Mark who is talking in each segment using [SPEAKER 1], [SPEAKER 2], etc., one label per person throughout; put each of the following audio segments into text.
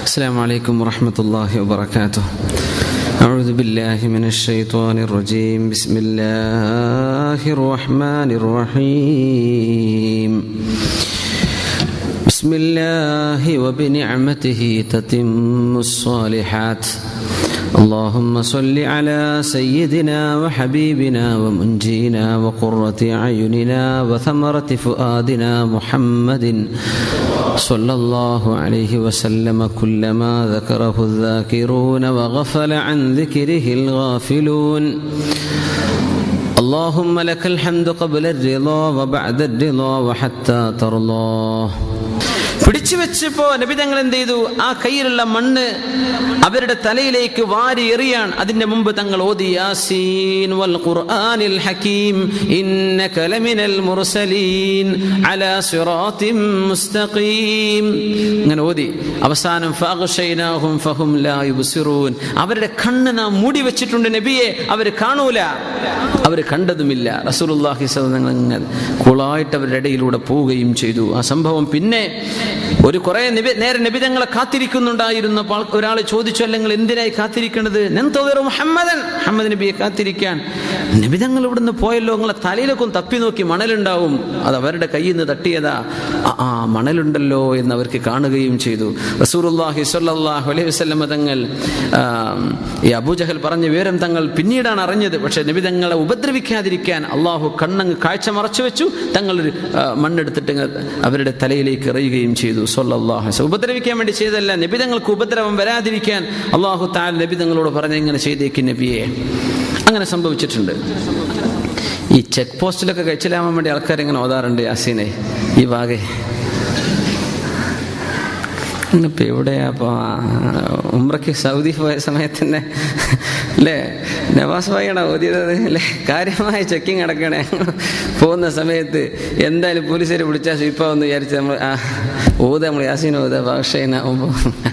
[SPEAKER 1] السلام عليكم ورحمة الله وبركاته أعوذ بالله من الشيطان الرجيم بسم الله الرحمن الرحيم بسم الله وبنعمته تتم الصالحات اللهم صل على سيدنا وحبيبنا ومنجينا وقرة أعيننا وثمرة فؤادنا محمد صلى الله عليه وسلم كلما ذكره الذاكرون وغفل عن ذكره الغافلون اللهم لك الحمد قبل الرضا وبعد الرضا وحتى ترضى പിടിച്ചു വെച്ചപ്പോ നബിതങ്ങൾ എന്ത് ചെയ്തു ആ കയ്യിലുള്ള മണ്ണ് അവരുടെ തലയിലേക്ക് വാരി എറിയാൻ അതിന്റെ മുമ്പ് തങ്ങൾ ഓതി യാസീൻ വൽ ഖുർആനിൽ ഹകീം ഇന്നക ലമിനൽ മുർസലീൻ അലാ സിറാത്തിൻ മുസ്തഖീം ഇങ്ങനെ ഓതി അവസാനം ഫഅഗ്ശൈനാഹും ഫഹും ലാ യുബ്സിറൂൻ അവരുടെ കണ്ണ് നാം മൂടി വെച്ചിട്ടുണ്ട് നബിയെ അവർ കാണൂല അവർ കണ്ടതുമില്ല റസൂലുള്ളാഹി സ്വല്ലല്ലാഹു അലൈഹി വസല്ലം കുളായിട്ട് അവരുടെ ഇടയിലൂടെ പോവുകയും ചെയ്തു ആ സംഭവം പിന്നെ ഒരു കുറെ നിബി നേരെ നിബിതങ്ങളെ കാത്തിരിക്കുന്നുണ്ടായിരുന്നു അപ്പോൾ ഒരാൾ ചോദിച്ചു അല്ലെങ്കിൽ എന്തിനായി കാത്തിരിക്കണത് നെന്തോവേറു മുഹമ്മദൻ മുഹമ്മദ് നബിയെ കാത്തിരിക്കാൻ നിബിതങ്ങൾ ഇവിടുന്ന് പോയല്ലോ നിങ്ങളെ തലയിലൊക്കെ ഒന്ന് തപ്പി നോക്കി മണലുണ്ടാവും അത് അവരുടെ കയ്യിൽ നിന്ന് തട്ടിയതാ ആ, ആ മണലുണ്ടല്ലോ എന്ന് അവർക്ക് കാണുകയും ചെയ്തു റസൂറുല്ലാഹി സ്വല്ലല്ലാഹു അലൈഹി വസല്ലം തങ്ങൾ ആ, ഈ അബൂജഹൽ പറഞ്ഞ വിവരം തങ്ങൾ പിന്നീടാണ് അറിഞ്ഞത് പക്ഷെ നിബിതങ്ങളെ ഉപദ്രവിക്കാതിരിക്കാൻ അള്ളാഹു കണ്ണങ്ങ് കാഴ്ച മറച്ചു വെച്ചു തങ്ങൾ ഒരു, ആ, മണ്ണെടുത്തിട്ട് ഇങ്ങ് അവരുടെ തലയിലേക്ക് എറിയുകയും ചെയ്തു സല്ലല്ലാഹു അലൈഹി വസല്ലം. ഉപദ്രവിക്കാൻ വേണ്ടി ചെയ്തല്ല നബിതങ്ങൾക്ക് ഉപദ്രവം വരാതിരിക്കാൻ അള്ളാഹു താൽ നബിതങ്ങളോട് പറഞ്ഞ ഇങ്ങനെ ചെയ്തേക്ക് നബിയെ അങ്ങനെ സംഭവിച്ചിട്ടുണ്ട് ഈ ചെക്ക് പോസ്റ്റിലൊക്കെ കഴിച്ചിലാവാൻ വേണ്ടി ആൾക്കാർ ഇങ്ങനെ ഓതാറുണ്ട് യാസീനെ ഈ ഭാഗേ ഇന്നിപ്പോ എവിടെയാ അപ്പൊ ഉമ്രയ്ക്ക് സൗദി പോയ സമയത്ത് തന്നെ അല്ലേ നവാസ് ഭായിയാണ് ഓതിയത് അല്ലേ കാര്യമായ ചെക്കിങ് നടക്കണേ പോകുന്ന സമയത്ത് എന്തായാലും പോലീസുകാർ വിളിച്ചാൽ സ്വീപ്പാവെന്ന് വിചാരിച്ച് നമ്മൾ ആ ഓത നമ്മൾ യാസീൻ ഓത ഭാഷയിനാവുമ്പോൾ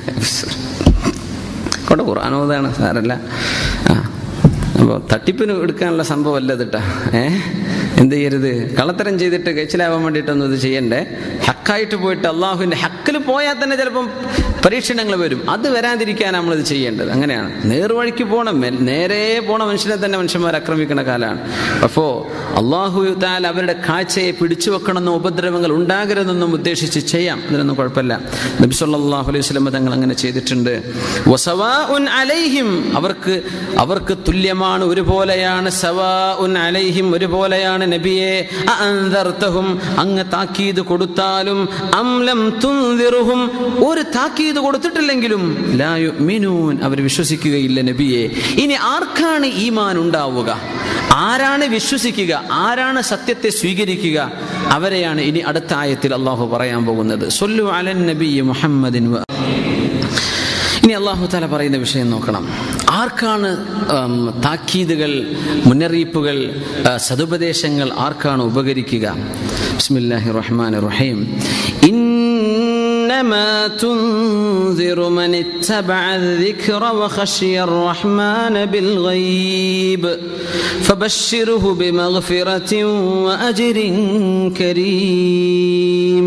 [SPEAKER 1] കൊണ്ട് ഖുർആൻ ഓതാണ് സാരല്ല ആ അപ്പോൾ തട്ടിപ്പിന് എടുക്കാനുള്ള സംഭവമല്ല ഇതിട്ടാ ഏ എന്ത് ചെയ്യരുത് കള്ളത്തരം ചെയ്തിട്ട് കഴിച്ചിലാവാൻ വേണ്ടിയിട്ടൊന്നും ഇത് ചെയ്യണ്ടേ ഹക്കായിട്ട് പോയിട്ട് അള്ളാഹുവിൻ്റെ ഹക്കിൽ പോയാൽ തന്നെ ചിലപ്പം പരീക്ഷണങ്ങൾ വരും അത് വരാതിരിക്കാൻ നമ്മളിത് ചെയ്യേണ്ടത് അങ്ങനെയാണ് നേർവഴിക്ക് പോകണം മെ- നേരെ പോണ മനുഷ്യനെ തന്നെ മനുഷ്യന്മാർ ആക്രമിക്കുന്ന കാലമാണ് അപ്പോൾ അള്ളാഹു താൽ അവരുടെ കാഴ്ചയെ പിടിച്ചു വെക്കണമെന്നോ ഉപദ്രവങ്ങൾ ഉണ്ടാകരുതെന്നും ഉദ്ദേശിച്ച് ചെയ്യാം അതിനൊന്നും കുഴപ്പമില്ല നബി സല്ലല്ലാഹു അലൈഹി വസല്ലം തങ്ങൾ അങ്ങനെ ചെയ്തിട്ടുണ്ട് വസവാഉൻ അലൈഹിം അവർക്ക് അവർക്ക് തുല്യമാണ് ഒരുപോലെയാണ് സവാഉൻ അലൈഹിം ഒരുപോലെയാണ് നബിയെ അഅൻദർതഹും അങ്ങ് താക്കീത് കൊടുത്താലും അംലം തുൻദിറുഹും ഒരു താക്കീത് കൊടുത്തിട്ടില്ലെങ്കിലും ലാ യുഅ്മിനൂൻ അവർ വിശ്വസിക്കുകയില്ല നബിയെ ഇനി ആർക്കാണ് ഈമാൻ ഉണ്ടാവുക ആരാണ് വിശ്വസിക്കുക ആരാണ് സത്യത്തെ സ്വീകരിക്കുക അവരെയാണ് ഇനി അടുത്ത ആയത്തിൽ അള്ളാഹു പറയാൻ പോകുന്നത് സൊല്ലു അലൻ നബി മുഹമ്മദിൻ വ ഇനി അള്ളാഹു താല പറയുന്ന വിഷയം നോക്കണം ആർക്കാണ് ഉം, താക്കീതുകൾ മുന്നറിയിപ്പുകൾ ആ, സതുപദേശങ്ങൾ ആർക്കാണ് ഉപകരിക്കുക ബിസ്മില്ലാഹി റഹ്മാൻ റഹീം إنما تنذر من اتبع الذكر وخشي الرحمن بالغيب فبشره بمغفرة وأجر كريم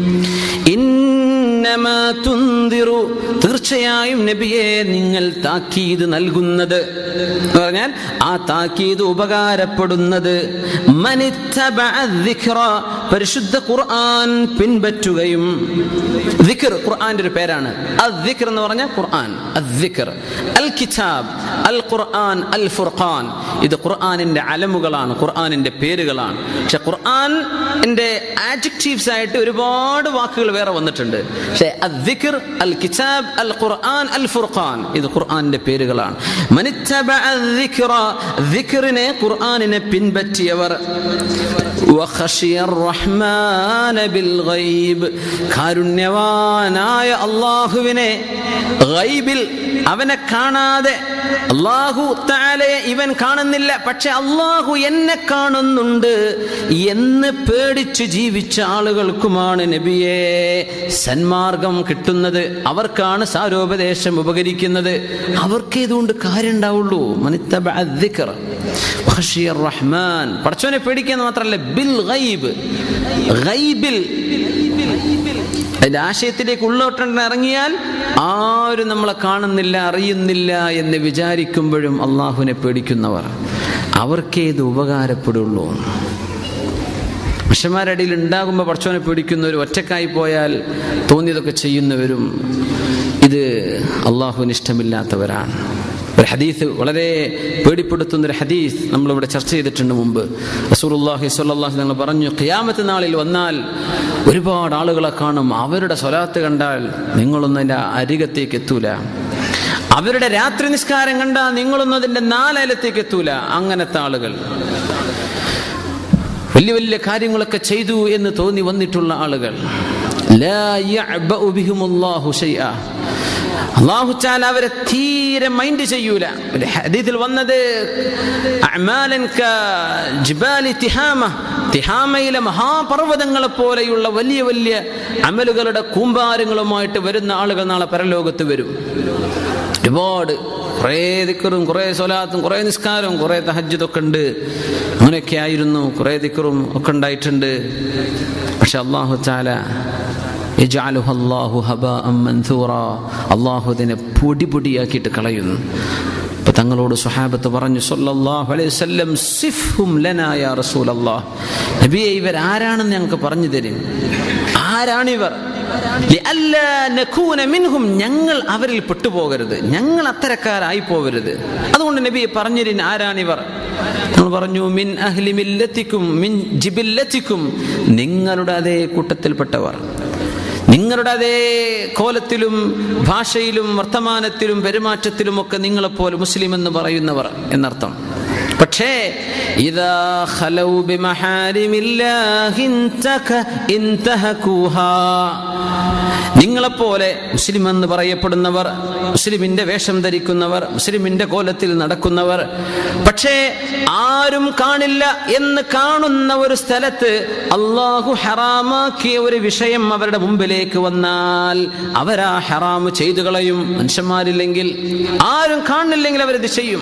[SPEAKER 1] ഇന്നമാ തുന്തിറു തീർച്ചയായും നബിയെ നിങ്ങൾ താക്കീത് നൽകുന്നത് എന്ന് പറഞ്ഞാൽ ആ താക്കീത് ഉപകാരപ്പെടുന്നത് മനിത്തബഅ الذِّكْرَ, പരിശുദ്ധ ഖുർആൻ പിൻപറ്റുകയും ദിക്ർ ഖുർആന്റെ ഒരു പേരാണ് അദ്ദിഖർ എന്ന് പറഞ്ഞാൽ ഖുർആൻ അദ്ദിഖർ അൽ കിതാബ് അൽ ഖുർആൻ അൽ ഫുർഖാൻ ഇത് ഖുർആനിന്റെ അലമുകളാണ് ഖുർആനിന്റെ പേരുകളാണ് പക്ഷെ ഖുർആന്റെ ആഡ്ജക്റ്റീവ്സ് ആയിട്ട് ഒരുപാട് വാക്കുകൾ വേറെ വന്നിട്ടുണ്ട് പക്ഷേ അദ്ദിഖർ അൽ കിതാബ് അൽ ഖുർആൻ അൽ ഫുർഖാൻ ഇത് ഖുർആനിന്റെ പേരുകളാണ് മനിത്തബഅ الذِّكْرَ, ദിക്റിനെ ഖുർആനിനെ പിൻപറ്റിയവർ وخشي الرحمن بالغيب കാരുണ്യവാനായ അള്ളാഹുവിനെ ഗൈബിൽ അവനെ കാണാതെ അള്ളാഹു താലയെ ഇവൻ കാണുന്നില്ല പക്ഷെ അള്ളാഹു എന്നെ കാണുന്നുണ്ട് എന്ന് പേടിച്ച് ജീവിച്ച ആളുകൾക്കുമാണ് നബിയെ സന്മാർഗം കിട്ടുന്നത് അവർക്കാണ് സാരോപദേശം ഉപകരിക്കുന്നത് അവർക്ക് ഇതുകൊണ്ട് കാര്യം ഉണ്ടാവുള്ളൂ മനിത്തബ അദ്ദിഖർ വഖശിയ റഹ്മാൻ പടച്ചോനെ പേടിക്കുക മാത്രമല്ല ബിൽ ഗൈബ് ഗൈബിൽ അതിന്റെ ആശയത്തിലേക്ക് ഉള്ളോട്ടം ഇറങ്ങിയാൽ ആരും നമ്മളെ കാണുന്നില്ല അറിയുന്നില്ല എന്ന് വിചാരിക്കുമ്പോഴും അള്ളാഹുവിനെ പേടിക്കുന്നവർ അവർക്കേ ഇത് ഉപകാരപ്പെടുള്ളൂ മനുഷ്യന്മാരുടെ ഇടയിൽ ഉണ്ടാകുമ്പോൾ പടച്ചോനെ പേടിക്കുന്നവർ ഒറ്റക്കായി പോയാൽ തോന്നിയതൊക്കെ ചെയ്യുന്നവരും ഇത് അള്ളാഹുവിന് ഇഷ്ടമില്ലാത്തവരാണ് ഒരു ഹദീസ് വളരെ പേടിപ്പെടുത്തുന്ന ഒരു ഹദീസ് നമ്മളിവിടെ ചർച്ച ചെയ്തിട്ടുണ്ട് മുമ്പ് റസൂലുള്ളാഹി സ്വല്ലല്ലാഹു ഞങ്ങൾ പറഞ്ഞു ഖിയാമത്ത് നാളിൽ വന്നാൽ ഒരുപാട് ആളുകളെ കാണും അവരുടെ സ്വലാത്ത് കണ്ടാൽ നിങ്ങളൊന്നും അതിൻ്റെ അരികത്തേക്ക് എത്തൂല അവരുടെ രാത്രി നിസ്കാരം കണ്ടാൽ നിങ്ങളൊന്നും അതിൻ്റെ നാലയലത്തേക്ക് എത്തൂല അങ്ങനത്തെ ആളുകൾ വലിയ വലിയ കാര്യങ്ങളൊക്കെ ചെയ്തു എന്ന് തോന്നി വന്നിട്ടുള്ള ആളുകൾ ലാ യഅ്ബഉ ബിഹിമുല്ലാഹു ശൈഅ അള്ളാഹു ചാല അവരെ തീരെ മൈൻഡ് ചെയ്യൂല ഒരു ഹദീസിൽ വന്നത് അഅ്മാലൻ ക ജിബാലി തിഹാമ തിഹാമയിലെ മഹാപർവ്വതങ്ങളെ പോലെയുള്ള വലിയ വലിയ അമലുകളുടെ കൂമ്പാരങ്ങളുമായിട്ട് വരുന്ന ആളുകൾ നാളെ പരലോകത്ത് വരും ഒരുപാട് കുറേ ദിക്കറും കുറേ സ്വലാത്തും കുറേ നിസ്കാരവും കുറേ തഹജ്ജുദൊക്കെ ഉണ്ട് അങ്ങനെയൊക്കെ ആയിരുന്നു കുറേ ദിക്കറും ഒക്കെ ഉണ്ടായിട്ടുണ്ട് പക്ഷെ അള്ളാഹു ചാല അള്ളാഹു ഇതിനെ പൊടി പൊടിയാക്കിയിട്ട് കളയുന്നു അപ്പൊ തങ്ങളോട് സുഹാബത്ത് പറഞ്ഞു സല്ലല്ലാഹു അലൈഹി വസല്ലം സിഫ്ഹും ലനാ യാ റസൂലല്ലാഹ് നബിയെ ഇവർ ആരാണെന്ന് ഞങ്ങൾക്ക് പറഞ്ഞു തരും ആരാണിവർ ലിഅല്ലാ നകൂന മിൻഹും ഞങ്ങൾ അവരിൽ പെട്ടുപോകരുത് ഞങ്ങൾ അത്തരക്കാരായി പോകരുത് അതുകൊണ്ട് നബി പറഞ്ഞിരിൻ ആരാണിവർ നമ്മൾ പറഞ്ഞു മിൻ അഹ്ലി മില്ലത്തിക്കും മിൻ ജിബില്ലത്തിക്കും നിങ്ങളുടെ അതേ കൂട്ടത്തിൽപ്പെട്ടവർ നിങ്ങളുടെ അതേ കോലത്തിലും ഭാഷയിലും വർത്തമാനത്തിലും പെരുമാറ്റത്തിലും ഒക്കെ നിങ്ങളെപ്പോലെ മുസ്ലിം എന്ന് പറയുന്നവർ എന്നർത്ഥം പക്ഷേ ഇതാ ഖലൗ ബിമഹാരിമില്ലാഹി ഇൻതക ഇൻതഹകൂഹാ നിങ്ങളെപ്പോലെ മുസ്ലിം എന്ന് പറയപ്പെടുന്നവർ മുസ്ലിമിന്റെ വേഷം ധരിക്കുന്നവർ മുസ്ലിമിന്റെ കോലത്തിൽ നടക്കുന്നവർ പക്ഷേ ആരും കാണില്ല എന്ന് കാണുന്ന ഒരു സ്ഥലത്ത് അള്ളാഹു ഹറാമാക്കിയ ഒരു വിഷയം അവരുടെ മുമ്പിലേക്ക് വന്നാൽ അവരാ ഹറാമ് ചെയ്തു കളയും മനുഷ്യന്മാരില്ലെങ്കിൽ ആരും കാണില്ലെങ്കിൽ അവരത് ചെയ്യും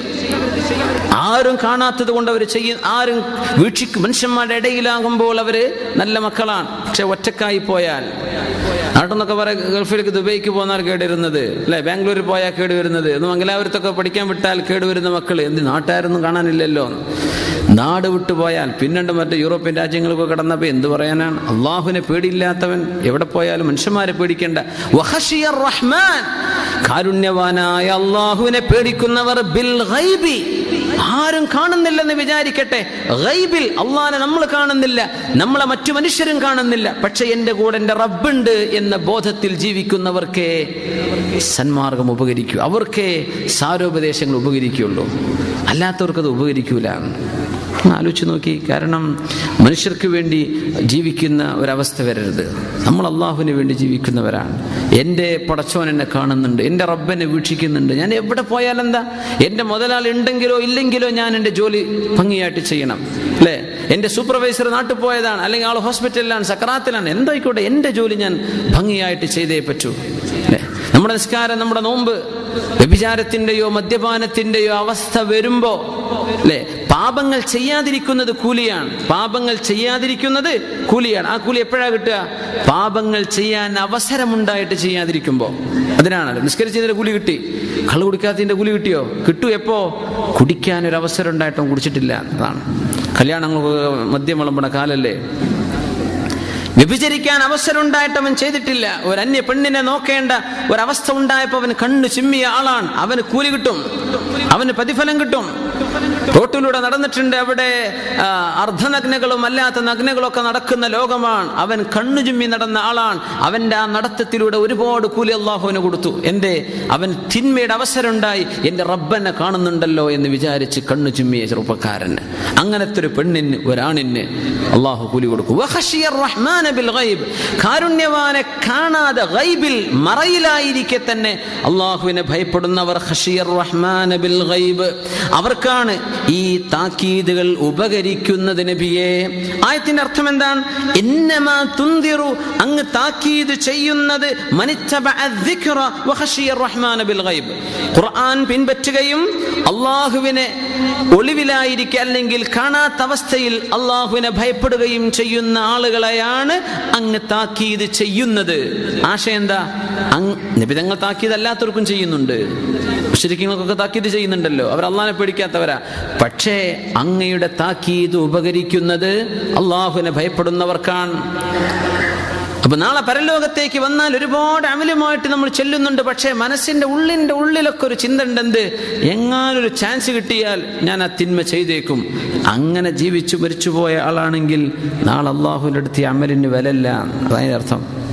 [SPEAKER 1] ആരും കാണാത്തത് കൊണ്ട് അവർ ചെയ്യും ആരും വീക്ഷിക്കും മനുഷ്യന്മാരുടെ ഇടയിലാകുമ്പോൾ അവര് നല്ല മക്കളാണ് പക്ഷെ ഒറ്റക്കായി പോയാൽ നാട്ടിൽ നിന്നൊക്കെ പറയാം ഗൾഫിലേക്ക് ദുബൈക്ക് പോകുന്നവർ കേടുവരുന്നത് അല്ലെ ബാംഗ്ലൂരിൽ പോയാൽ കേടുവരുന്നത് എന്ന് മംഗലാപുരത്തൊക്കെ പഠിക്കാൻ വിട്ടാൽ കേടുവരുന്ന മക്കൾ എന്ത് നാട്ടുകാരൊന്നും കാണാനില്ലല്ലോ നാട് വിട്ടു പോയാൽ പിന്നണ്ട് മറ്റേ യൂറോപ്യൻ രാജ്യങ്ങൾക്ക് കടന്നപ്പോൾ എന്ത് പറയാനാണ് അള്ളാഹുവിനെ പേടിയില്ലാത്തവൻ എവിടെ പോയാലും മനുഷ്യന്മാരെ പേടിക്കേണ്ട വഹഷിയർ റഹ്മാൻ കാരുണ്യവാനായ അള്ളാഹുവിനെ പേടിക്കുന്നവർ ബിൽ ഗൈബി ആരും കാണുന്നില്ലെന്ന് വിചാരിക്കട്ടെ ഗൈബിൽ അള്ളാനെ നമ്മൾ കാണുന്നില്ല നമ്മളെ മറ്റു മനുഷ്യരും കാണുന്നില്ല പക്ഷെ എൻ്റെ കൂടെ എൻ്റെ റബ്ബുണ്ട് എന്ന ബോധത്തിൽ ജീവിക്കുന്നവർക്കേ സന്മാർഗം ഉപകരിക്കൂ അവർക്കേ സാരോപദേശങ്ങൾ ഉപകരിക്കുള്ളൂ അല്ലാത്തവർക്കത് ഉപകരിക്കൂല ആലോചിച്ച് നോക്കി കാരണം മനുഷ്യർക്ക് വേണ്ടി ജീവിക്കുന്ന ഒരവസ്ഥ വരരുത് നമ്മൾ അള്ളാഹുവിന് വേണ്ടി ജീവിക്കുന്നവരാണ് എൻ്റെ പടച്ചോൻ എന്നെ കാണുന്നുണ്ട് എൻ്റെ റബ്ബനെ വീക്ഷിക്കുന്നുണ്ട് ഞാൻ എവിടെ പോയാലെന്താ എൻ്റെ മുതലാളി ഉണ്ടെങ്കിലോ ഇല്ലെങ്കിലോ ഞാൻ എൻ്റെ ജോലി ഭംഗിയായിട്ട് ചെയ്യണം അല്ലേ എൻ്റെ സൂപ്പർവൈസർ നാട്ടിൽ പോയതാണ് അല്ലെങ്കിൽ ആൾ ഹോസ്പിറ്റലിലാണ് സക്രാത്തിലാണ് എന്തായിക്കോട്ടെ എൻ്റെ ജോലി ഞാൻ ഭംഗിയായിട്ട് ചെയ്തേ പറ്റൂ അല്ലേ നമ്മുടെ നിസ്കാരം നമ്മുടെ നോമ്പ് വ്യഭിചാരത്തിന്റെയോ മദ്യപാനത്തിന്റെയോ അവസ്ഥ വരുമ്പോ അല്ലെ പാപങ്ങൾ ചെയ്യാതിരിക്കുന്നത് കൂലിയാണ് പാപങ്ങൾ ചെയ്യാതിരിക്കുന്നത് കൂലിയാണ് ആ കൂലി എപ്പോഴാ കിട്ടുക പാപങ്ങൾ ചെയ്യാൻ അവസരമുണ്ടായിട്ട് ചെയ്യാതിരിക്കുമ്പോ അതിനാണല്ലോ നിസ്കരിച്ചതിന്റെ കൂലി കിട്ടി കള്ളു കുടിക്കാത്തതിന്റെ കൂലി കിട്ടിയോ കിട്ടൂ എപ്പോ കുടിക്കാൻ ഒരു അവസരം ഉണ്ടായിട്ടും കുടിച്ചിട്ടില്ല അതാണ് കല്യാണങ്ങൾക്ക് മദ്യം വിളമ്പണ കാലല്ലേ വ്യഭിചരിക്കാൻ അവസരം ഉണ്ടായിട്ട് അവൻ ചെയ്തിട്ടില്ല ഒരു അന്യ പെണ്ണിനെ നോക്കേണ്ട ഒരവസ്ഥ ഉണ്ടായപ്പോൾ അവൻ കണ്ണു ചിമ്മിയ ആളാണ് അവന് കൂലി കിട്ടും അവന് പ്രതിഫലം കിട്ടും റോട്ടിലൂടെ നടന്നിട്ടുണ്ട് അവിടെ ആ, അർദ്ധനഗ്നകളും അല്ലാത്ത നഗ്നകളൊക്കെ നടക്കുന്ന ലോകമാണ് അവൻ കണ്ണു ചിമ്മി നടന്ന ആളാണ് അവന്റെ ആ നടത്തത്തിലൂടെ ഒരുപാട് കൂലി അള്ളാഹുവിന് കൊടുത്തു എന്തേ അവൻ തിന്മയുടെ അവസരം ഉണ്ടായി എന്റെ റബ്ബനെ കാണുന്നുണ്ടല്ലോ എന്ന് വിചാരിച്ച് കണ്ണു ചിമ്മിയ ചെറുപ്പക്കാരന് അങ്ങനത്തെ ഒരു പെണ്ണിന് ഒരാണിന് അള്ളാഹു കൂലി കൊടുക്കും വഖശിയ റഹ്മാന ബിൽ ഗൈബ്. കാരുണ്യവാനെ കാണാതെ ഗൈബിൽ മറയിലായിരിക്കെ തന്നെ അള്ളാഹുവിനെ ഭയപ്പെടുന്നവർ ഖശിയർ റഹ്മാന ബിൽ ഗൈബ് അവർക്ക് ആർക്കാണ് ഈ താക്കീതുകൾ ഉപകരിക്കുന്നത് നബിയെ ആയത്തിന്റെ അർത്ഥം എന്താണ് ഇന്നമാ തുന്തിറു അങ്ങ് താക്കീത് ചെയ്യുന്നത് മനിത്തബഅ الذِّكْرَ وَخَشِيَ الرَّحْمَنَ بِالْغَيْبِ ഖുർആൻ പിൻപറ്റുകയും അള്ളാഹുവിനെ ഒളിവിലായിരിക്കുക അല്ലെങ്കിൽ കാണാത്ത അവസ്ഥയിൽ അള്ളാഹുവിനെ ഭയപ്പെടുകയും ചെയ്യുന്ന ആളുകളെയാണ് അങ്ങ് താക്കീത് ചെയ്യുന്നത് ആശയം എന്താ അങ് നിബിതങ്ങൾ താക്കീത് അല്ലാത്തവർക്കും ചെയ്യുന്നുണ്ട് ശരിക്കും താക്കീത് ചെയ്യുന്നുണ്ടല്ലോ അവർ അള്ളാഹിനെ പേടിക്കാത്തവരാ പക്ഷേ അങ്ങയുടെ താക്കീത് ഉപകരിക്കുന്നത് അള്ളാഹുവിനെ ഭയപ്പെടുന്നവർക്കാണ് അപ്പൊ നാളെ പരലോകത്തേക്ക് വന്നാൽ ഒരുപാട് അമലുമായിട്ട് നമ്മൾ ചെല്ലുന്നുണ്ട് പക്ഷേ മനസ്സിന്റെ ഉള്ളിന്റെ ഉള്ളിലൊക്കെ ഒരു ചിന്ത ഉണ്ട് എന്ത് എങ്ങാനൊരു ചാൻസ് കിട്ടിയാൽ ഞാൻ ആ തിന്മ ചെയ്തേക്കും അങ്ങനെ ജീവിച്ചു മരിച്ചുപോയ ആളാണെങ്കിൽ നാളെ അള്ളാഹുവിൻ്റെ അടുത്ത് ഈ അമലിന് വിലല്ല അതായത് അർത്ഥം